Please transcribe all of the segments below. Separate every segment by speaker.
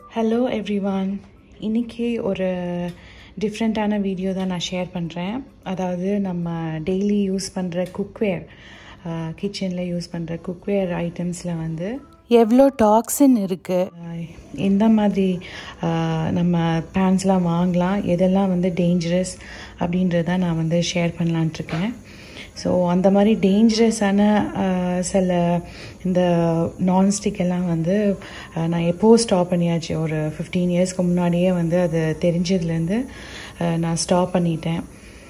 Speaker 1: hello everyone இன்னைக்கு ஒரு டிஃப்ரெண்ட்டான வீடியோ தான் நான் ஷேர் பண்ணுறேன் அதாவது நம்ம டெய்லி யூஸ் பண்ணுற குக்வேர் கிச்சனில் யூஸ் பண்ணுற குக்வேர் ஐட்டம்ஸில் வந்து எவ்வளோ டாக்ஸின் இருக்குது எந்த மாதிரி ஆஹ், நம்ம பேன்ஸ்லாம் வாங்கலாம் எதெல்லாம் வந்து டேஞ்சரஸ் அப்படின்றத நான் வந்து ஷேர் பண்ணலான்ட்ருக்கேன் ஸோ அந்த மாதிரி டேஞ்சரஸான சில இந்த நான்ஸ்டிக் எல்லாம் வந்து அஹ், நான் எப்போ ஸ்டாப் பண்ணியாச்சு ஒரு ஃபிஃப்டீன் இயர்ஸ்க்கு முன்னாடியே வந்து அது தெரிஞ்சதுலேருந்து அஹ், நான் ஸ்டாப் பண்ணிட்டேன்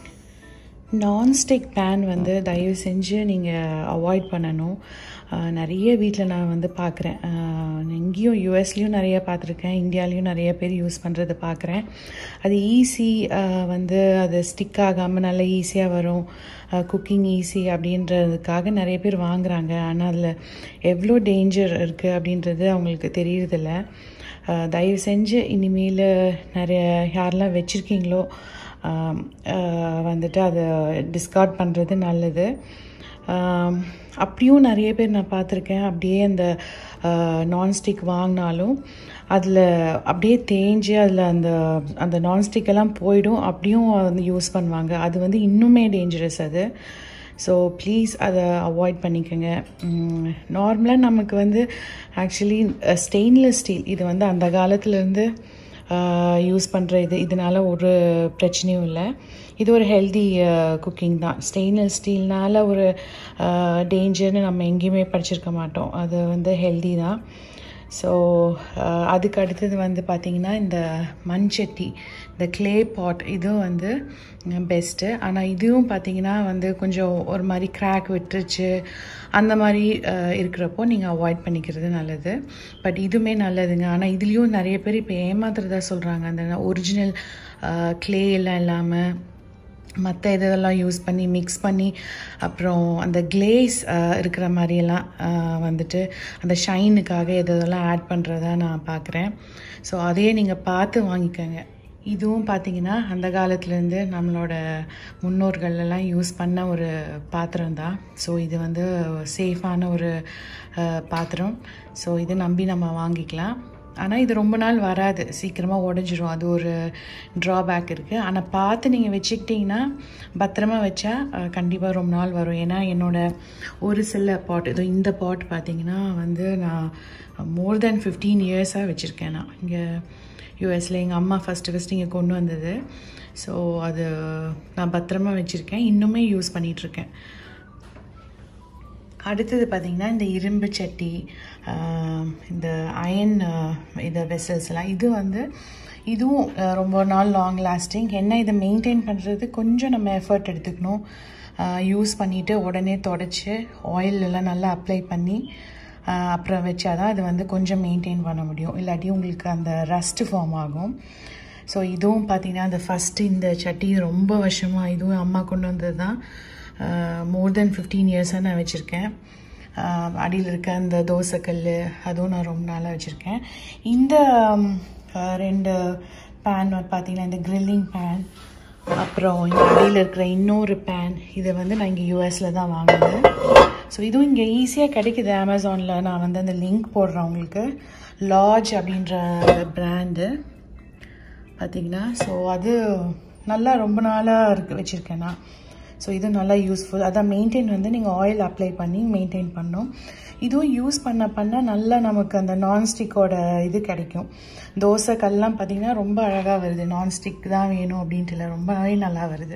Speaker 1: நான்ஸ்டிக் பேன் வந்து தயவு செஞ்சு நீங்கள் அவாய்ட் பண்ணணும் அஹ், நிறைய வீட்டில் நான் வந்து பார்க்குறேன் இங்கேயும் யூஎஸ்லேயும் நிறைய பார்த்துருக்கேன் இந்தியாலேயும் நிறைய பேர் யூஸ் பண்ணுறதை பார்க்குறேன் அது ஈஸி வந்து அது ஸ்டிக் ஆகாமல் நல்லா ஈஸியாக வரும் குக்கிங் ஈஸி அப்படின்றதுக்காக நிறைய பேர் வாங்குறாங்க ஆனால் அதில் எவ்வளோ டேஞ்சர் இருக்குது அப்படின்றது அவங்களுக்கு தெரியறதில்ல அஹ், தயவு செஞ்சு இனிமேல் நிறைய யாரெல்லாம் வச்சுருக்கீங்களோ ஆம், ஆஹ் வந்துட்டு அதை டிஸ்கார்ட் பண்ணுறது நல்லது ஆம், அப்படியும் நிறைய பேர் நான் பார்த்துருக்கேன் அப்படியே அந்த நான்ஸ்டிக் வாங்கினாலும் அதில் அப்படியே தேஞ்சு அதில் அந்த அந்த நான்ஸ்டிக் எல்லாம் போயிடும் அப்படியும் வந்து யூஸ் பண்ணுவாங்க அது வந்து இன்னுமே டேஞ்சரஸ் அது ஸோ ப்ளீஸ் அதை அவாய்ட் பண்ணிக்கோங்க நார்மலாக நமக்கு வந்து ஆக்சுவலி ஸ்டெயின்லெஸ் ஸ்டீல் இது வந்து அந்த காலத்துலேருந்து யூஸ் பண்ணுற இது இதனால ஒரு பிரச்சனையும் இல்லை இது ஒரு ஹெல்தி குக்கிங் தான் ஸ்டெயின்லெஸ் ஸ்டீல்னால ஒரு டேஞ்சர்னு நம்ம எங்கேயுமே படிச்சிருக்க மாட்டோம் அது வந்து ஹெல்தி தான் ஸோ அதுக்கு அடுத்தது வந்து பார்த்திங்கன்னா இந்த மண்சட்டி இந்த க்ளே பாட் இதுவும் வந்து பெஸ்ட்டு ஆனால் இதுவும் பார்த்திங்கன்னா வந்து கொஞ்சம் ஒரு மாதிரி கிராக் விட்டுருச்சு அந்த மாதிரி அஹ், இருக்கிறப்போ நீங்கள் அவாய்ட் பண்ணிக்கிறது நல்லது பட் இதுவுமே நல்லதுங்க ஆனால் இதுலேயும் நிறைய பேர் இப்போ ஏமாத்துறதா சொல்கிறாங்க அந்த ஒரிஜினல் க்ளே எல்லாம் இல்லாமல் மற்ற இதெல்லாம் யூஸ் பண்ணி மிக்ஸ் பண்ணி அப்புறம் அந்த கிளேஸ் இருக்கிற மாதிரியெல்லாம் ஆஹ், வந்துட்டு அந்த ஷைனுக்காக இதெல்லாம் ஆட் பண்ணுறதா நான் பார்க்குறேன் ஸோ அதையே நீங்கள் பார்த்து வாங்கிக்கோங்க இதுவும் பார்த்தீங்கன்னா அந்த காலத்துலேருந்து நம்மளோட முன்னோர்கள் எல்லாம் யூஸ் பண்ண ஒரு பாத்திரம் தான் ஸோ இது வந்து சேஃபான ஒரு ஆஹ், பாத்திரம் ஸோ இது நம்பி நம்ம வாங்கிக்கலாம் ஆனால் இது ரொம்ப நாள் வராது சீக்கிரமாக உடஞ்சிரும் அது ஒரு ட்ராபேக் இருக்குது ஆனால் பார்த்து நீங்கள் வச்சுக்கிட்டிங்கன்னா பத்திரமா வச்சா கண்டிப்பாக ரொம்ப நாள் வரும் ஏன்னா என்னோட ஒரு சில பாட் இதோ இந்த பாட் பார்த்தீங்கன்னா வந்து நான் மோர் தென் ஃபிஃப்டீன் இயர்ஸாக வச்சுருக்கேன் நான் இங்கே யூஎஸில் எங்கள் அம்மா ஃபஸ்ட்டு ஃபஸ்ட்டு இங்கே கொண்டு வந்தது ஸோ அது நான் பத்திரமா வச்சுருக்கேன் இன்னுமே யூஸ் பண்ணிகிட்ருக்கேன் அடுத்தது பார்த்திங்கன்னா இந்த இரும்பு சட்டி ஆஹ், இந்த அயன் இந்த வெசல்ஸ் எல்லாம் இது வந்து இதுவும் ஆஹ், ரொம்ப நாள் லாங் லாஸ்டிங் என்ன இதை மெயின்டைன் பண்ணுறது கொஞ்சம் நம்ம எஃபர்ட் எடுத்துக்கணும் யூஸ் பண்ணிவிட்டு உடனே தொடச்சி ஆயில் எல்லாம் நல்லா அப்ளை பண்ணி ஆஹ், அப்புறம் வச்சாதான் அது வந்து கொஞ்சம் மெயின்டைன் பண்ண முடியும் இல்லாட்டி உங்களுக்கு அந்த ரஸ்ட் ஃபார்ம் ஆகும் ஸோ இதுவும் பார்த்தீங்கன்னா அந்த ஃபஸ்ட்டு இந்த சட்டி ரொம்ப வருஷமாக இதுவும் அம்மா கொண்டு வந்தது தான் மோர் தென் ஃபிஃப்டீன் இயர்ஸாக நான் வச்சுருக்கேன் அடியில் இருக்க அந்த தோசைக்கல் அதுவும் நான் ரொம்ப நாளாக வச்சுருக்கேன் இந்த ம், ஆஹ், ரெண்டு பேன் பார்த்தீங்கன்னா இந்த கிரில்லிங் பேன் அப்புறம் இங்கே அடியில் இருக்கிற இன்னொரு பேன் இதை வந்து நான் இங்கே யூஎஸில் தான் வாங்கினேன் ஸோ இதுவும் இங்கே ஈஸியாக கிடைக்குது அமேசானில் நான் வந்து அந்த லிங்க் போடுறேன் உங்களுக்கு லாட்ஜ் அப்படின்ற பிராண்டு பார்த்தீங்கன்னா ஸோ அது நல்லா ரொம்ப நாளாக இருக்கு வச்சுருக்கேன் நான் ஸோ இது நல்லா யூஸ்ஃபுல் அதான் மெயின்டைன் வந்து நீங்கள் ஆயில் அப்ளை பண்ணி மெயின்டைன் பண்ணணும் இதுவும் யூஸ் பண்ண பண்ண நல்லா நமக்கு அந்த நான்ஸ்டிக்கோட இது கிடைக்கும் தோசை கல்லாம் பார்த்தீங்கன்னா ரொம்ப அழகாக வருது நான்ஸ்டிக் தான் வேணும் அப்படின்ட்டு இல்லை ரொம்பவே நல்லா வருது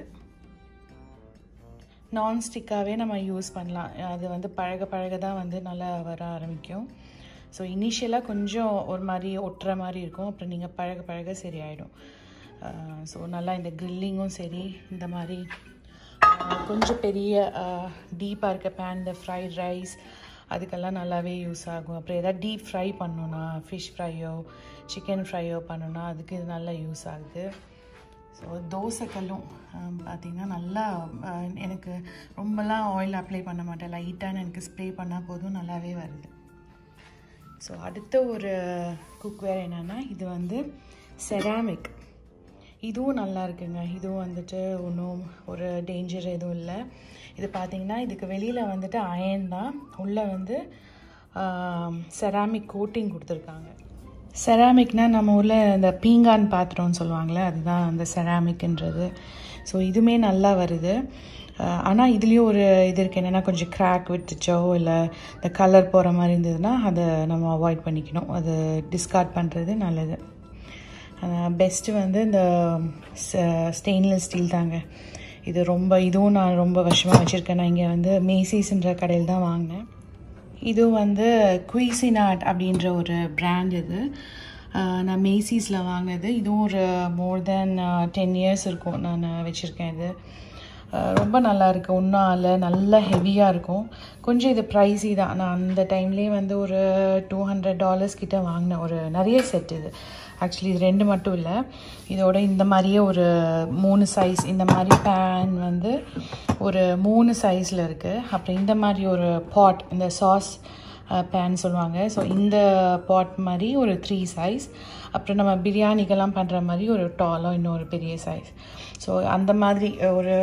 Speaker 1: நான்ஸ்டிக்காகவே நம்ம யூஸ் பண்ணலாம் அது வந்து பழக பழக தான் வந்து நல்லா வர ஆரம்பிக்கும் ஸோ இனிஷியலாக கொஞ்சம் ஒரு மாதிரி ஒட்டுற மாதிரி இருக்கும் அப்புறம் நீங்கள் பழக பழக சரியாயிடும் ஸோ நல்லா இந்த கிரில்லிங்கும் சரி இந்த மாதிரி ஆஹ், கொஞ்சம் பெரிய டீப்பாக இருக்க பேன் இந்த ஃப்ரைட் ரைஸ் அதுக்கெல்லாம் நல்லாவே யூஸ் ஆகும் அப்புறம் எதாவது டீப் ஃப்ரை பண்ணணுன்னா ஃபிஷ் ஃப்ரையோ சிக்கன் ஃப்ரையோ பண்ணணுன்னா அதுக்கு இது நல்லா யூஸ் ஆகுது ஸோ தோசைக்கல்லும் ஆம், பார்த்தீங்கன்னா நல்லா ஆ, எனக்கு ரொம்பலாம் ஆயில் அப்ளை பண்ண மாட்டேன் லைட்டான எனக்கு ஸ்ப்ரே பண்ணால் போதும் நல்லாவே வருது ஸோ அடுத்த ஒரு குக்வேர் என்னென்னா இது வந்து செராமிக் இதுவும் நல்லா இருக்குங்க இதுவும் வந்துட்டு ஒன்றும் ஒரு டேஞ்சர் எதுவும் இல்லை இது பார்த்தீங்கன்னா இதுக்கு வெளியில் வந்துட்டு அயன் தான் உள்ளே வந்து செராமிக் கோட்டிங் கொடுத்துருக்காங்க செராமிக்னால் நம்ம ஊரில் இந்த பீங்கான் பாத்திரம்னு சொல்லுவாங்களே அதுதான் அந்த செராமிக்ன்றது ஸோ இதுவுமே நல்லா வருது ஆனால் இதுலேயும் ஒரு இது இருக்குது என்னென்னா கொஞ்சம் கிராக் விட்டுச்சோ இல்லை இந்த கலர் போகிற மாதிரி இருந்ததுன்னா அதை நம்ம அவாய்ட் பண்ணிக்கணும் அது டிஸ்கார்ட் பண்ணுறது நல்லது பெஸ்ட்டு வந்து இந்த ஸ்டெயின்லெஸ் ஸ்டீல் தாங்க இது ரொம்ப இதுவும் நான் ரொம்ப வருஷமாக வச்சுருக்கேன் நான் இங்கே வந்து மேசிஸ்ன்ற கடையில் தான் வாங்கினேன் இது வந்து குயிசினாட் அப்படின்ற ஒரு பிராண்ட் இது நான் மேசிஸில் வாங்கினது இதுவும் ஒரு மோர் தென் டென் இயர்ஸ் இருக்கும் நான் வச்சுருக்கேன் இது ரொம்ப நல்லா இருக்குது ஒன்றும் ஆல நல்ல ஹெவியாக இருக்கும் கொஞ்சம் இது ப்ரைஸி தான் நான் அந்த டைம்லேயே வந்து ஒரு டூ ஹண்ட்ரட் டாலர்ஸ் கிட்ட வாங்கினேன் ஒரு நிறைய செட் இது ஆக்சுவலி இது ரெண்டு மட்டும் இல்லை இதோட இந்த மாதிரியே ஒரு மூணு சைஸ் இந்த மாதிரி பேன் வந்து ஒரு மூணு சைஸில் இருக்குது அப்புறம் இந்த மாதிரி ஒரு பாட் இந்த சாஸ் பேன் சொல்லுவாங்க ஸோ இந்த பாட் மாதிரி ஒரு த்ரீ சைஸ் அப்புறம் நம்ம பிரியாணிக்கெல்லாம் பண்ணுற மாதிரி ஒரு டாலோ இன்னொரு பெரிய சைஸ் ஸோ அந்த மாதிரி ஒரு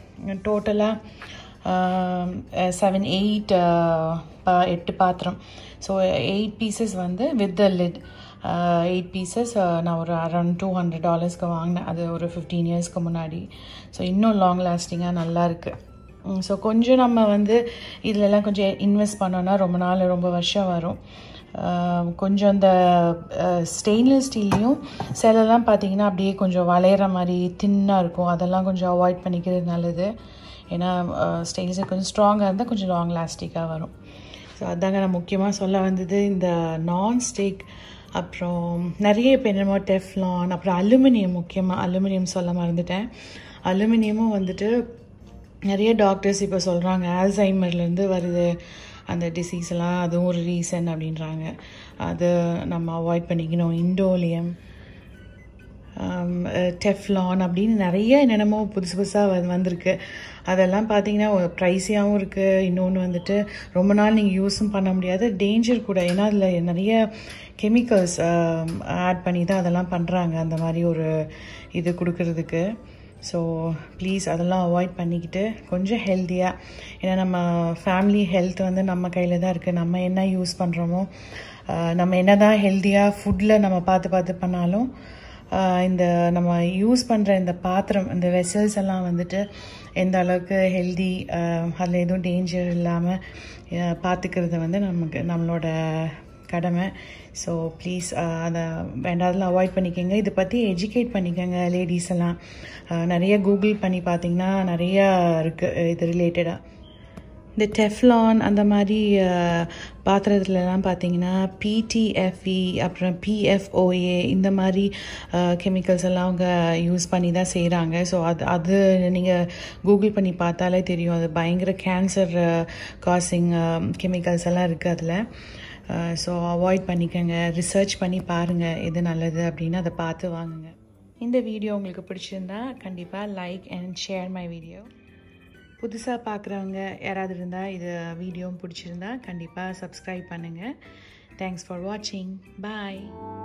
Speaker 1: டோட்டலாக செவன் எயிட் எட்டு பாத்திரம் ஸோ எயிட் பீசஸ் வந்து with the lid eight pieces நான் ஒரு அரௌண்ட் டூ ஹண்ட்ரட் டாலர்ஸ்க்கு வாங்கினேன் அது ஒரு ஃபிஃப்டீன் இயர்ஸ்க்கு முன்னாடி ஸோ இன்னும் லாங் லாஸ்டிங்காக நல்லா இருக்குது ஸோ கொஞ்சம் நம்ம வந்து இதிலெல்லாம் கொஞ்சம் இன்வெஸ்ட் பண்ணோன்னா ரொம்ப நாள் ரொம்ப வருஷம் வரும் கொஞ்சம் இந்த ஸ்டெயின்லெஸ் ஸ்டீல்லையும் சிலலாம் பார்த்தீங்கன்னா அப்படியே கொஞ்சம் வளையிற மாதிரி தின்னாக இருக்கும் அதெல்லாம் கொஞ்சம் அவாய்ட் பண்ணிக்கிறது நல்லது ஏன்னா ஸ்டெயின்லெஸ் கொஞ்சம் ஸ்ட்ராங்காக இருந்தால் கொஞ்சம் லாங் லாஸ்டிக்காக வரும் ஸோ அதாங்க நான் முக்கியமாக சொல்ல வந்தது இந்த நான் ஸ்டிக் அப்புறம் நிறைய இப்போ என்னமோ டெஃப்லான் அப்புறம் அலுமினியம் முக்கியமாக அலுமினியம் சொல்ல மறந்துட்டேன் அலுமினியமும் வந்துட்டு நிறைய டாக்டர்ஸ் இப்போ சொல்கிறாங்க ஆல்சைமர்லேருந்து வருது அந்த டிசீஸ் எல்லாம் அதுவும் ஒரு ரீசன் அப்படின்றாங்க அது நம்ம அவாய்ட் பண்ணிக்கணும் இண்டோலியம் டெஃப்லான் அப்படின்னு நிறைய என்னென்னமோ புதுசு புதுசாக வ வந்திருக்கு அதெல்லாம் பார்த்தீங்கன்னா ப்ரைஸியாகவும் இருக்குது இன்னொன்று வந்துட்டு ரொம்ப நாள் நீங்கள் யூஸும் பண்ண முடியாது டேஞ்சர் கூட ஏன்னா அதில் நிறைய கெமிக்கல்ஸ் ஆட் பண்ணி தான் அதெல்லாம் பண்ணுறாங்க அந்த மாதிரி ஒரு இது கொடுக்கறதுக்கு ஸோ ப்ளீஸ் அதெல்லாம் அவாய்ட் பண்ணிக்கிட்டு கொஞ்சம் ஹெல்த்தியாக ஏன்னா நம்ம ஃபேமிலி ஹெல்த் வந்து நம்ம கையில் தான் இருக்குது நம்ம என்ன யூஸ் பண்ணுறோமோ நம்ம என்ன தான் ஹெல்த்தியாக ஃபுட்டில் நம்ம பார்த்து பார்த்து பண்ணாலும் இந்த நம்ம யூஸ் பண்ணுற இந்த பாத்திரம் இந்த வெசல்ஸ் எல்லாம் வந்துட்டு எந்த அளவுக்கு ஹெல்தி அதில் எதுவும் டேஞ்சர் இல்லாமல் பார்த்துக்கிறது வந்து நமக்கு நம்மளோட கடமை ஸோ ப்ளீஸ் அதை வேண்டாதெல்லாம் அவாய்ட் பண்ணிக்கோங்க இதை பற்றி எஜுகேட் பண்ணிக்கோங்க லேடிஸ் எல்லாம் நிறைய கூகுள் பண்ணி பார்த்தீங்கன்னா நிறையா இருக்குது இது ரிலேட்டடாக இந்த டெஃப்லான் அந்த மாதிரி பாத்திரத்துலலாம் பார்த்தீங்கன்னா பிடிஎஃப்இ அப்புறம் பிஎஃப்ஓஏ இந்த மாதிரி கெமிக்கல்ஸ் எல்லாம் அவங்க யூஸ் பண்ணி தான் செய்கிறாங்க ஸோ அது அது நீங்கள் கூகுள் பண்ணி பார்த்தாலே தெரியும் அது பயங்கர கேன்சர் காசிங் கெமிக்கல்ஸ் எல்லாம் இருக்குது அதில் ஸோ அவாய்ட் பண்ணிக்கோங்க ரிசர்ச் பண்ணி பாருங்கள் எது நல்லது அப்படின்னு அதை பார்த்து வாங்குங்க இந்த வீடியோ உங்களுக்கு பிடிச்சிருந்தா கண்டிப்பாக like and share my video புதுசாக பார்க்குறவங்க யாராவது இருந்தால் இது வீடியோவும் பிடிச்சிருந்தா கண்டிப்பாக சப்ஸ்கிரைப் பண்ணுங்கள் தேங்க்ஸ் ஃபார் வாட்சிங் பாய்